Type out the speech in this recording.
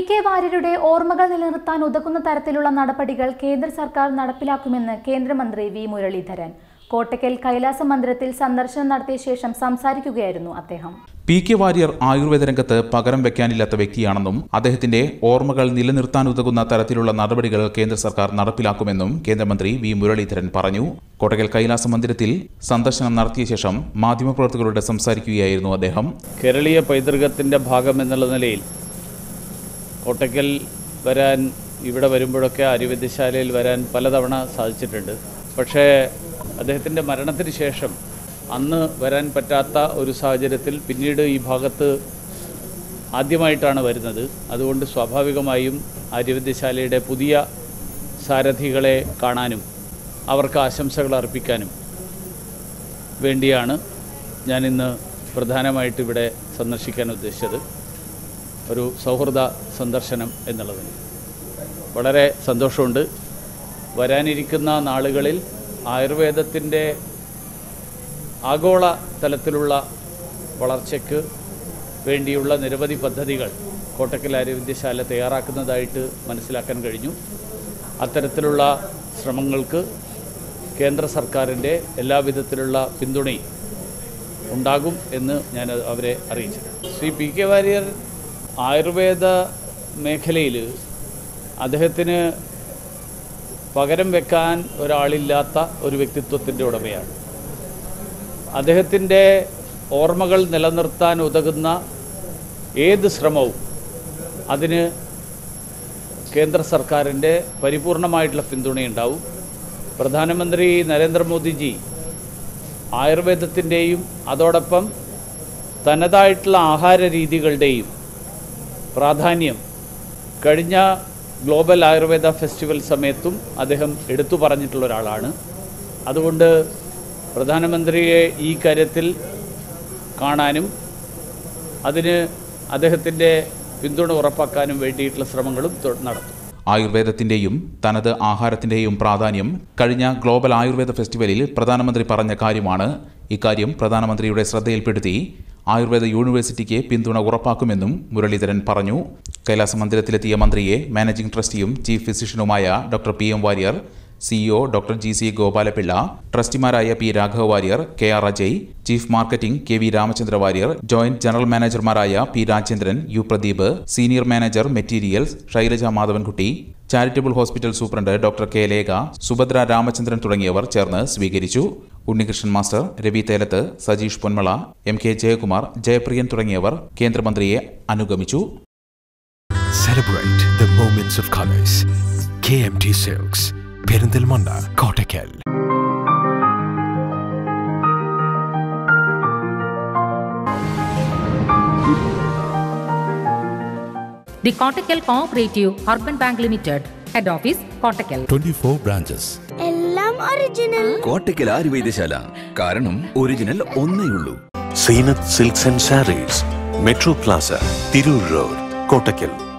K വാര്യരുടെ ഓർമ്മകൾ നിലനിർത്താൻ ഉതകുന്ന തരത്തിലുള്ള നടപടികൾ കേന്ദ്ര സർക്കാർ നടപ്പിലാക്കുമെന്ന് കേന്ദ്രമന്ത്രി വി മുരളീധരൻ കോട്ടക്കൽ കൈലാസ മന്ദിരത്തിൽ സന്ദർശനം നടത്തിയ ശേഷം സംസാരിക്കുകയായിരുന്നു അദ്ദേഹം പി കെ വാര്യർ ആയുർവേദ രംഗത്ത് പകരം വെക്കാനില്ലാത്ത വ്യക്തിയാണെന്നും അദ്ദേഹത്തിന്റെ ഓർമ്മകൾ നിലനിർത്താനുതകുന്ന തരത്തിലുള്ള നടപടികൾ കേന്ദ്ര സർക്കാർ നടപ്പിലാക്കുമെന്നും കേന്ദ്രമന്ത്രി വി മുരളീധരൻ പറഞ്ഞു കോട്ടക്കൽ കൈലാസ മന്ദിരത്തിൽ സന്ദർശനം നടത്തിയ ശേഷം മാധ്യമപ്രവർത്തകരോട് സംസാരിക്കുകയായിരുന്നു അദ്ദേഹം കേരളീയ പൈതൃകത്തിൻ്റെ ഭാഗം എന്നുള്ള നിലയിൽ കോട്ടയ്ക്കൽ വരാൻ ഇവിടെ വരുമ്പോഴൊക്കെ ആര്യവൈദ്യശാലയിൽ വരാൻ പലതവണ സാധിച്ചിട്ടുണ്ട് പക്ഷേ അദ്ദേഹത്തിൻ്റെ മരണത്തിന് ശേഷം അന്ന് വരാൻ പറ്റാത്ത ഒരു സാഹചര്യത്തിൽ പിന്നീട് ഈ ഭാഗത്ത് ആദ്യമായിട്ടാണ് വരുന്നത് അതുകൊണ്ട് സ്വാഭാവികമായും ആര്യവൈദ്യശാലയുടെ പുതിയ സാരഥികളെ കാണാനും അവർക്ക് ആശംസകൾ അർപ്പിക്കാനും വേണ്ടിയാണ് ഞാനിന്ന് പ്രധാനമായിട്ട് ഇവിടെ സന്ദർശിക്കാൻ ഉദ്ദേശിച്ചത് ഒരു സൗഹൃദ സന്ദർശനം എന്നുള്ളതിന് വളരെ സന്തോഷമുണ്ട് വരാനിരിക്കുന്ന നാളുകളിൽ ആയുർവേദത്തിൻ്റെ ആഗോള തലത്തിലുള്ള വളർച്ചയ്ക്ക് വേണ്ടിയുള്ള നിരവധി പദ്ധതികൾ കോട്ടക്കൽ ആരോഗ്യശാല തയ്യാറാക്കുന്നതായിട്ട് മനസ്സിലാക്കാൻ കഴിഞ്ഞു അത്തരത്തിലുള്ള ശ്രമങ്ങൾക്ക് കേന്ദ്ര സർക്കാരിൻ്റെ എല്ലാവിധത്തിലുള്ള പിന്തുണയും ഉണ്ടാകും എന്ന് ഞാൻ അവരെ അറിയിച്ചു ശ്രീ പി കെ വാര്യർ ആയുർവേദ മേഖലയിൽ അദ്ദേഹത്തിന് പകരം വെക്കാൻ ഒരാളില്ലാത്ത ഒരു വ്യക്തിത്വത്തിൻ്റെ ഉടമയാണ് അദ്ദേഹത്തിൻ്റെ ഓർമ്മകൾ നിലനിർത്താൻ ഉതകുന്ന ഏത് ശ്രമവും അതിന് കേന്ദ്ര സർക്കാരിൻ്റെ പരിപൂർണമായിട്ടുള്ള പിന്തുണയുണ്ടാവും പ്രധാനമന്ത്രി നരേന്ദ്രമോദിജി ആയുർവേദത്തിൻ്റെയും അതോടൊപ്പം തനതായിട്ടുള്ള ആഹാര രീതികളുടെയും പ്രാധാന്യം കഴിഞ്ഞ ഗ്ലോബൽ ആയുർവേദ ഫെസ്റ്റിവൽ സമയത്തും അദ്ദേഹം എടുത്തു പറഞ്ഞിട്ടുള്ള ഒരാളാണ് അതുകൊണ്ട് പ്രധാനമന്ത്രിയെ ഈ കാര്യത്തിൽ കാണാനും അതിന് അദ്ദേഹത്തിൻ്റെ പിന്തുണ ഉറപ്പാക്കാനും വേണ്ടിയിട്ടുള്ള ശ്രമങ്ങളും തൊ- നടത്തും ആയുർവേദത്തിന്റെയും തനത് ആഹാരത്തിന്റെയും പ്രാധാന്യം കഴിഞ്ഞ ഗ്ലോബൽ ആയുർവേദ ഫെസ്റ്റിവലിൽ പ്രധാനമന്ത്രി പറഞ്ഞ കാര്യമാണ് ഇക്കാര്യം പ്രധാനമന്ത്രിയുടെ ശ്രദ്ധയിൽപ്പെടുത്തി ആയുർവേദ യൂണിവേഴ്സിറ്റിക്ക് പിന്തുണ ഉറപ്പാക്കുമെന്നും മുരളീധരൻ പറഞ്ഞു കൈലാസ മന്ദിരത്തിലെത്തിയ മന്ത്രിയെ മാനേജിംഗ് ട്രസ്റ്റിയും ചീഫ് ഫിസിഷ്യനുമായ doctor P M Warrier CEO doctor G C Gopalapillai ട്രസ്റ്റിമാരായ P Raghava Warrier K R Ajay chief marketing K V Ramachandra Warrier joint general മാനേജർമാരായ P Rajendran U Pradeep senior manager materials Shailaja Madhavankutty charitable hospital superintendent doctor K Lekha Subhadra Ramachandran തുടങ്ങിയവർ ചേർന്ന് സ്വീകരിച്ചു Unnikrishnan master Ravi Thelath Sajeesh Ponmala M K Jayakumar Jayapriyan തുടങ്ങിയവർ കേന്ദ്രമന്ത്രിയെ അനുഗമിച്ചു Celebrate the moments of colors. KMT Silks, Perindalmanda, Kottakkal. The Kottakkal Cooperative Urban Bank Limited, Head Office, Kottakkal. 24 branches. എല്ലാം original Kottakkal Arya Vaidya Sala കാരണം original ഒന്നേ ഉള്ളൂ Seenat Silks and Sarees, Metro Plaza, Tirur Road, Kottakkal.